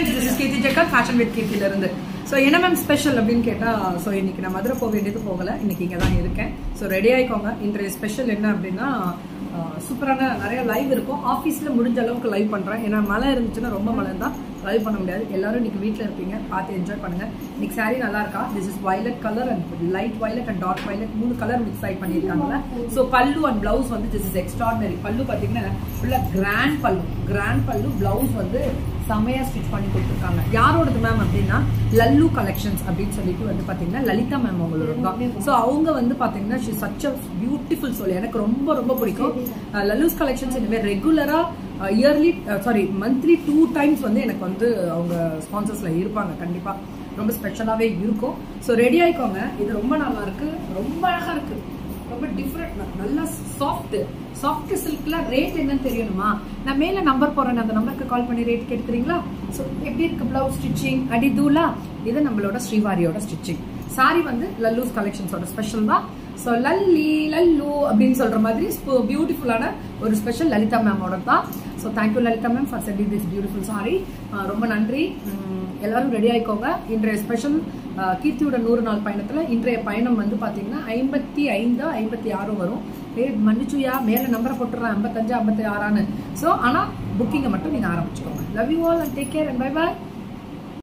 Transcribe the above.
friends this is Keerthi ஜெக்கர் fashion with கீர்த்தில இருந்து ஸோ என்ன மேம் ஸ்பெஷல் அப்படின்னு கேட்டா ஸோ இன்னைக்கு நான் மதுரை போக வேண்டியது போகல இன்னைக்கு இங்கே தான் இருக்கேன் ஸோ ரெடி ஆயிக்கோங்க இன்றைய ஸ்பெஷல் என்ன அப்படின்னா சூப்பரான நிறைய லைவ் இருக்கும் ஆஃபீஸ்ல முடிஞ்ச அளவுக்கு லைவ் பண்றேன் ஏன்னா மழை இருந்துச்சுன்னா ரொம்ப மழை இருந்தா லைவ் பண்ண முடியாது எல்லாரும் இன்னைக்கு வீட்டில் இருப்பீங்க பார்த்து என்ஜாய் பண்ணுங்க இன்னைக்கு saree நல்லா இருக்கா this is violet colour and light violet and dark violet மூணு கலர் மிக்ஸ் ஆகி பண்ணியிருக்காங்கல்ல ஸோ பல்லு அண்ட் பிளவுஸ் வந்து திஸ் இஸ் எக்ஸ்ட்ராடினரி பல்லு பார்த்தீங்கன்னா ஃபுல்லா கிராண்ட் பல்லு கிராண்ட் பல்லு பிளவுஸ் வந்து செமையா ஸ்டிச் பண்ணி கொடுத்துருக்காங்க யாரோடது மேம் அப்படின்னா லல்லு கலெக்ஷன்ஸ் அப்படின்னு சொல்லிட்டு வந்து பாத்தீங்கன்னா லலிதா மேம் அவங்களோட தான் ஸோ அவங்க வந்து பாத்தீங்கன்னா ஷி சச் அ பியூட்டிஃபுல் சொல்லி எனக்கு ரொம்ப ரொம்ப பிடிக்கும் அஹ் லல்லூஸ் கலெக்ஷன்ஸ் இனிமேல் ரெகுலரா yearly sorry monthly two times வந்து எனக்கு வந்து அவங்க ஸ்பான்சர்ஸ்ல இருப்பாங்க கண்டிப்பா ரொம்ப ஸ்பெஷலாவே இருக்கும் ஸோ ரெடி ஆயிக்கோங்க இது ரொம்ப நல்லா இருக்கு ரொம்ப அழகா இருக்கு ரொம்ப டிஃப்ரெண்ட் நல்லா சாஃப்ட் சாஃப்ட் சில்க்ல ரேட் என்னன்னு தெரியணுமா நான் மேல நம்பர் போறேன் அந்த நம்பருக்கு கால் பண்ணி ரேட் கேட்குறீங்களா ஸோ எப்படி இருக்கு பிளவுஸ் ஸ்டிச்சிங் அடி தூளா இது நம்மளோட ஸ்ரீவாரியோட ஸ்டிச்சிங் சாரி வந்து லல்லூஸ் கலெக்ஷன்ஸோட ஸ்பெஷல் தான் ஸோ லல்லி லல்லு அப்படின்னு சொல்ற மாதிரி பியூட்டிஃபுல்லான ஒரு ஸ்பெஷல் லலிதா மேமோட தான் so thank you Lalitha ma'am for sending this beautiful sari ரொம்ப நன்றி உம், எல்லாரும் ரெடி ஆயிக்கோங்க இன்றைய ஸ்பெஷல் கீர்த்தியோட நூறு நாள் பயணத்துல இன்றைய பயணம் வந்து பாத்தீங்கன்னா ஐம்பத்தி ஐந்து ஐம்பத்தி ஆறு வரும் ஏ மன்னிச்சுயா மேல நம்பரை போட்டுறேன் ஐம்பத்தஞ்சு ஐம்பத்தி ஆறான்னு ஸோ ஆனா புக்கிங்கை மட்டும் நீங்க ஆரம்பிச்சுக்கோங்க love you all and take care and bye bye